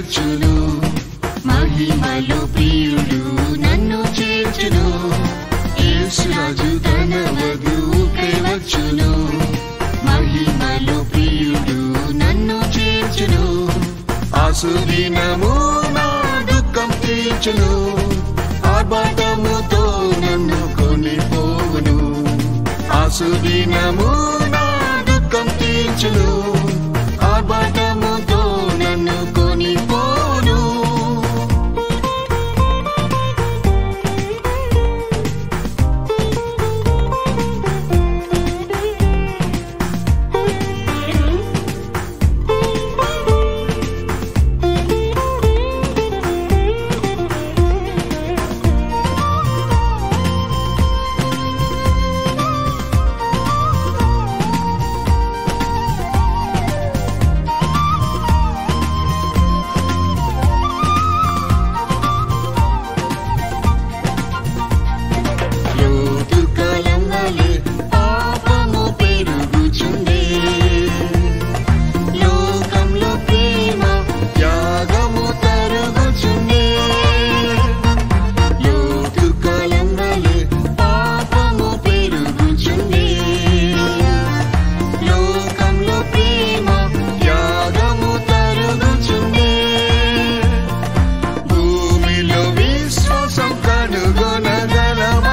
వచ్చును మహిమలో ప్రియుడు నన్ను చేర్చును యేసురాజు తన వధువుకై వచ్చును మహిమలో ప్రియుడు నన్ను చేర్చును ఆసుదినము నా దుఃఖం తీర్చును ఆర్భాటముతో నన్ను కొనిపోవును ఆసుదినము నా దుఃఖం తీర్చును ఆర్భాటముతో నన్ను కొనిపోను లోతు కాలం వలె పాపము పెరుగుచుండే లోకంలో ప్రేమ త్యాగము తరుగుచుండే లోతు కాలం వలె పాపము పెరుగుచుండే లోకంలో ప్రేమ త్యాగము తరుగుచుండే భూమిలో విశ్వాసం కనుగొనగలమా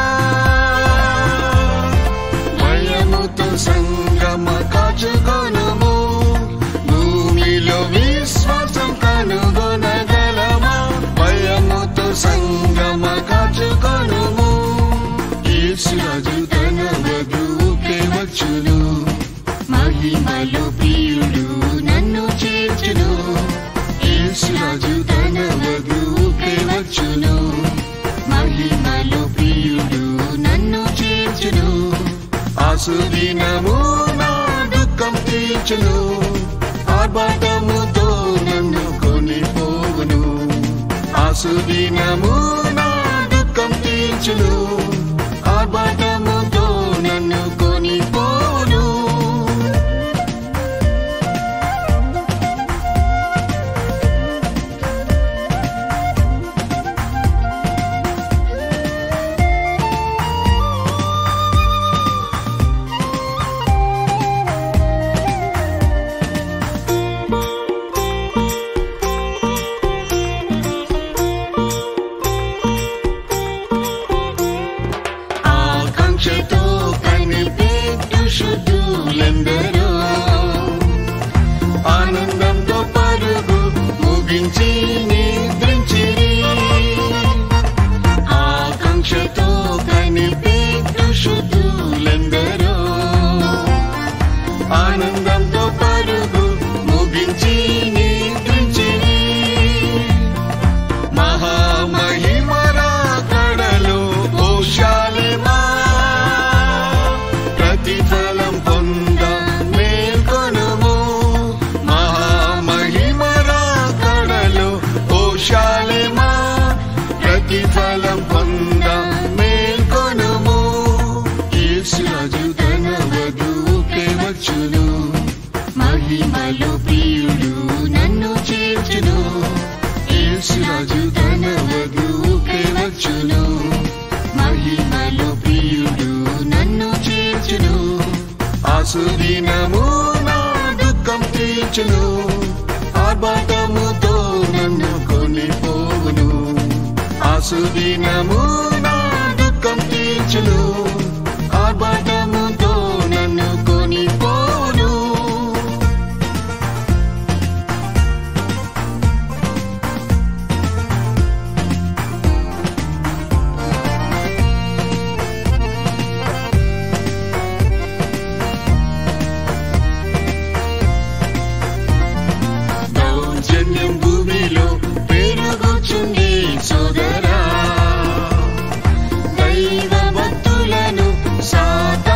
భయముతో సంగమ కాచుకొనుము భూమిలో విశ్వాసం కనుగొనగలమా భయముతో సంగమ కాచుకొనుము యేసురాజు తన వధువుకే వచ్చును మహిమలో ప్రియుడు నన్ను చేర్చును యేసురాజు తన వధువుకే వచ్చును మహిమలో ప్రియుడు నన్ను చేర్చును ఆసుదినము నా దుఃఖం తీర్చును ఆర్భాటముతో నన్ను కొనిపోవును ఆసుదినము నా దుఃఖం తీర్చును ఆర్భాటముతో నన్ను కొనిపోను ఆకాంక్షతో కనిపెట్టు శుద్ధులందరూ ఆనందంతో పరుగు ముగించి నిద్రించిరి ఆకాంక్షతో కనిపెట్టు శుద్ధులందరూ ఆనందంతో పరుగు ముగించి నిద్రించిరి మహామహిమరా కడలు ఓషాలిమా ప్రతిఫలం పొంద మేల్కొనుము మహామహిమరా కడలు ఓషాలిమా ప్రతిఫలం పొంద మేల్కొనుము యేసురాజు తన వధువుకే వచ్చును మహిమలో ప్రియుడు నన్ను చేర్చును యేసురాజు తన వధువుకే వచ్చును మహిమలో ప్రియుడు నన్ను చేర్చును ఆసుదినము నా దుఃఖం తీర్చును ఆర్భాటముతో నన్ను కొనిపోవును ఆసుదినము నా దుఃఖం తీర్చును ఆర్భాటముతో నన్ను కొనిపోను దౌర్జన్యం భూమిలో పెరుగుచుంది సోదరా దైవ భక్తులను సాతా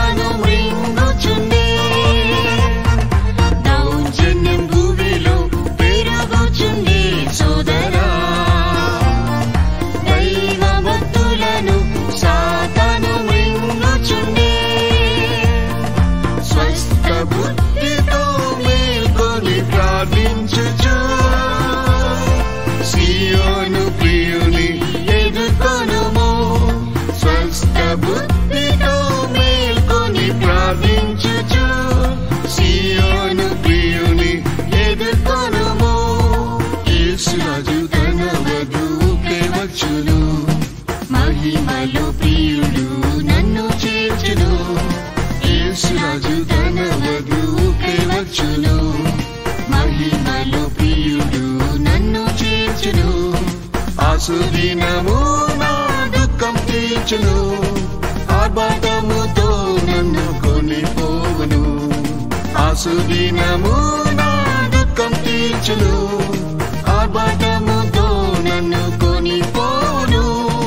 ఆసుదినము నా దుఃఖం తీర్చును ఆర్భాటముతో నన్ను కొనిపోవును ఆసుదినము నా దుఃఖం తీర్చును ఆర్భాటముతో నన్ను కొనిపోను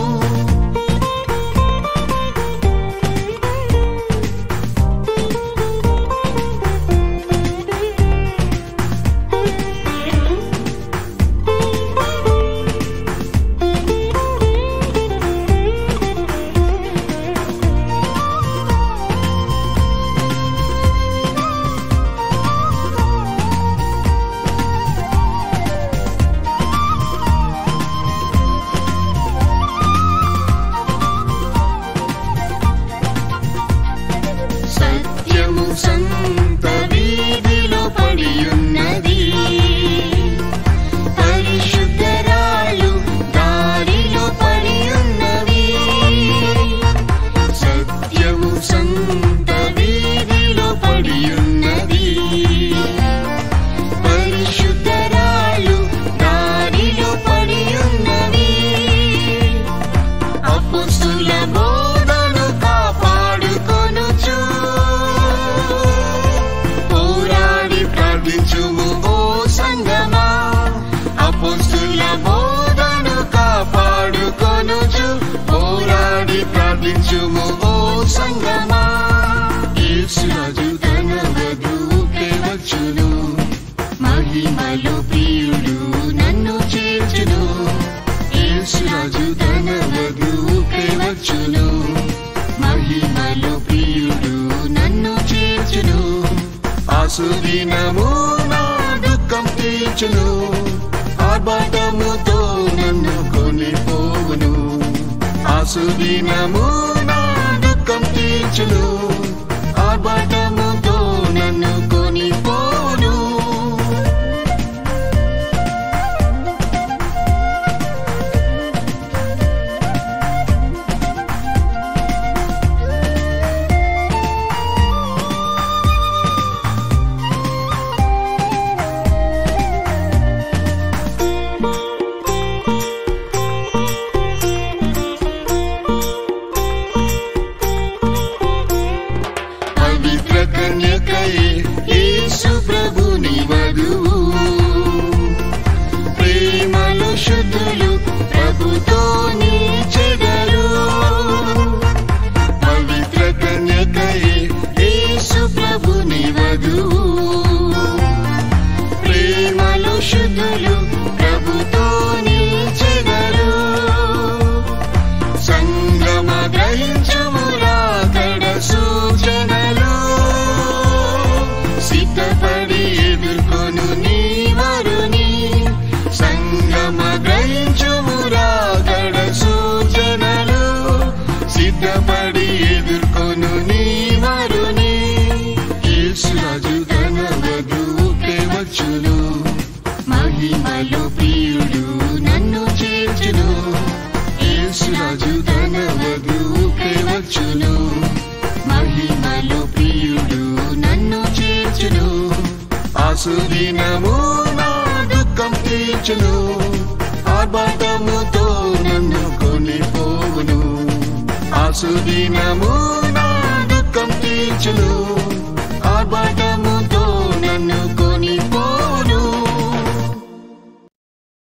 సత్యము సంత వీధిలో పడియున్నది పరిశుద్ధరాలు దారిలో పడియున్నవి సత్యము సంత వీధిలో పడియున్నది పరిశుద్ధరాలు దారిలో పడియున్నవి అపుస్తుల బోధను కాపాడుకొనుచు పోరాడి ప్రార్థించుము ఓ సంగమా అపుస్తుల బోధను కాపాడుకొనుచు పోరాడి ప్రార్థించుము ఓ సంగమా యేసురాజు తన వధువుకే వచ్చును మహిమలో ప్రియుడు నన్ను చేర్చును యేసురాజు తన వధువుకే వచ్చును మహిమలో ప్రియుడు నన్ను చేర్చును ఆసుదినము నా దుఃఖం తీర్చును ఆర్భాటముతో నన్ను కొనిపోవును ఆసుదినము నా దుఃఖం తీర్చును ఆర్భాటముతో నన్ను కొనిపోను పవిత్ర కన్యకై యేసు ప్రభుని వధువు ప్రేమలు శుద్ధులు ప్రభుతో చెదరు పవిత్ర కన్యకై యేసు ప్రభుని వధువు ప్రేమలు శుద్ధులు ప్రభుతో చెదరు సంగమ గ్రహించుమురా కడ సూచనలు సిద్ధపడి ఎదుర్కొను నీ వరుని సంగమ గ్రహించుమురా కడ సూచనలు సిద్ధపడి ఎదుర్కొను నీ వరుని యేసురాజు తన వధువుకే వచ్చును మహిమలో ప్రియుడు నన్ను చేర్చును యేసురాజు తన వధువుకే వచ్చును మహిమలో ప్రియుడు నన్ను చేర్చును ఆసుదినము నా దుఃఖం తీర్చును ఆర్భాటముతో నన్ను కొనిపోవును ఆసుదినము నా దుఃఖం తీర్చును ఆర్భాటముతో నన్ను